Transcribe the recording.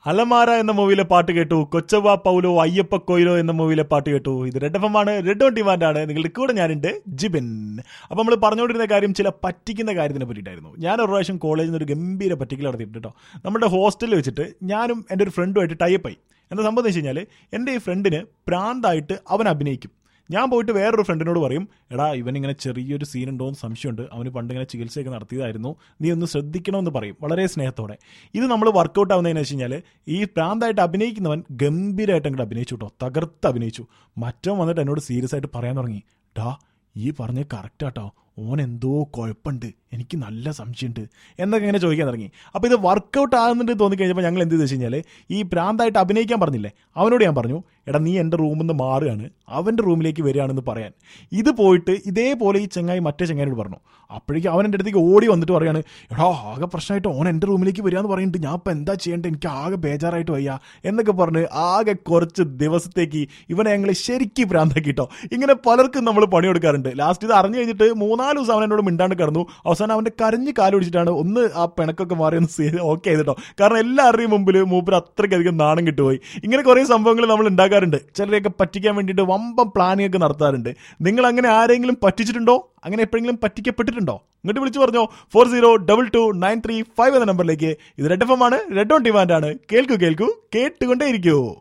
അലമാര എന്ന മൂവിയിലെ പാട്ട് കേട്ടു കൊച്ചവ പൗലോ അയ്യപ്പ കൊയിലോ എന്ന മൂവിയിലെ പാട്ട് കേട്ടു ഇത് റെഡ് എഫ് എം ആണ് റെഡ് ഓൺ ഡിമാൻഡ് ആണ് നിങ്ങളുടെ കൂടെ ഞാനുണ്ട് ജിബിൻ അപ്പോൾ നമ്മൾ പറഞ്ഞുകൊണ്ടിരുന്ന കാര്യം ചില പറ്റിക്കുന്ന കാര്യത്തിനെ പറ്റിയിട്ടായിരുന്നു ഞാൻ ഒരു പ്രാവശ്യം കോളേജിൽ നിന്ന് ഒരു ഗംഭീര പറ്റിക്കൽ നടത്തിയിട്ട് കേട്ടോ നമ്മുടെ ഹോസ്റ്റലിൽ വെച്ചിട്ട് ഞാനും എൻ്റെ ഒരു ഫ്രണ്ടുമായിട്ട് ടൈപ്പായി എന്താ സംഭവം എന്ന് വെച്ച് കഴിഞ്ഞാൽ എൻ്റെ ഈ ഫ്രണ്ടിന് പ്രാന്തായിട്ട് അവൻ അഭിനയിക്കും ഞാൻ പോയിട്ട് വേറൊരു ഫ്രണ്ടിനോട് പറയും എടാ ഇവൻ ഇങ്ങനെ ചെറിയൊരു സീൻ ഉണ്ടോ എന്ന് സംശയമുണ്ട് അവന് പണ്ട് ഇങ്ങനെ ചികിത്സയൊക്കെ നടത്തിയതായിരുന്നു നീ ഒന്ന് ശ്രദ്ധിക്കണമെന്ന് പറയും വളരെ സ്നേഹത്തോടെ ഇത് നമ്മൾ വർക്കൗട്ട് ആവുന്നതെന്ന് വെച്ച് കഴിഞ്ഞാൽ ഈ പ്രാന്തായിട്ട് അഭിനയിക്കുന്നവൻ ഗംഭീരമായിട്ട് അങ്ങോട്ട് അഭിനയിച്ചു കേട്ടോ തകർത്ത് അഭിനയിച്ചു മറ്റോ വന്നിട്ട് എന്നോട് സീരിയസ് ആയിട്ട് പറയാൻ തുടങ്ങി ഡാ ഈ പറഞ്ഞ കറക്റ്റ് ആട്ടോ ഓൻ എന്തോ കുഴപ്പമുണ്ട് എനിക്ക് നല്ല സംശയമുണ്ട് എന്നൊക്കെ ഇങ്ങനെ ചോദിക്കാൻ തുടങ്ങി അപ്പോൾ ഇത് വർക്കൗട്ട് ആകുന്നുണ്ട് തോന്നിക്കഴിഞ്ഞപ്പോൾ ഞങ്ങൾ എന്ത് വെച്ച് കഴിഞ്ഞാൽ ഈ പ്രാന്തായിട്ട് അഭിനയിക്കാൻ പറഞ്ഞില്ലേ അവനോട് ഞാൻ പറഞ്ഞു എടാ നീ എൻ്റെ റൂമിൽ നിന്ന് മാറുകയാണ് അവൻ്റെ റൂമിലേക്ക് വരികയാണെന്ന് പറയാൻ ഇത് പോയിട്ട് ഇതേപോലെ ഈ ചെങ്ങായി മറ്റേ ചെങ്ങായിനോട് പറഞ്ഞു അപ്പോഴേക്കും അവൻ എൻ്റെ അടുത്തേക്ക് ഓടി വന്നിട്ട് പറയാണ് എടാ ആകെ പ്രശ്നമായിട്ട് ഓൻ എൻ്റെ റൂമിലേക്ക് വരിക എന്ന് പറയുന്നുണ്ട് ഞാൻ ഇപ്പം എന്താ ചെയ്യേണ്ടത് എനിക്ക് ആകെ ബേജാറായിട്ട് വയ്യ എന്നൊക്കെ പറഞ്ഞ് ആകെ കുറച്ച് ദിവസത്തേക്ക് ഇവനെ ഞങ്ങൾ ശരിക്കും പ്രാന്താക്കിട്ടോ ഇങ്ങനെ പലർക്കും നമ്മൾ പണി കൊടുക്കാറുണ്ട് ലാസ്റ്റ് ഇത് അറിഞ്ഞു കഴിഞ്ഞിട്ട് മൂന്നാല് ദിവസം അവൻ എന്നോട് മിണ്ടാണ്ട് കിടന്നു അവസാനം അവൻ്റെ കരഞ്ഞ് കാലൊടിച്ചിട്ടാണ് ഒന്ന് ആ പിണക്കൊക്കെ മാറി ഒന്ന് ഓക്കെ ചെയ്തിട്ടോ കാരണം എല്ലാവരുടെയും മുമ്പിൽ മൂപ്പർ അത്രയ്ക്കധികം നാണം കിട്ടുപോയി ഇങ്ങനെ കുറേ സംഭവങ്ങൾ നമ്മൾ ഉണ്ടാക്കാറുണ്ട് ചിലരെയൊക്കെ പറ്റിക്കാൻ വേണ്ടിയിട്ട് വമ്പം പ്ലാനിങ് ഒക്കെ നടത്താറുണ്ട് നിങ്ങൾ അങ്ങനെ ആരെങ്കിലും പറ്റിച്ചിട്ടുണ്ടോ അങ്ങനെ എപ്പോഴെങ്കിലും പറ്റിക്കപ്പെട്ടിട്ടുണ്ടോ ഇങ്ങോട്ട് വിളിച്ചു പറഞ്ഞോ four zero double two nine three five എന്ന നമ്പറിലേക്ക് ഇത് റെഡ് എഫ് എം ആണ് റെഡ് ഓൺ ഡിമാൻഡ് ആണ് കേൾക്കൂ കേൾക്കൂ കേട്ടുകൊണ്ടേയിരിക്കൂ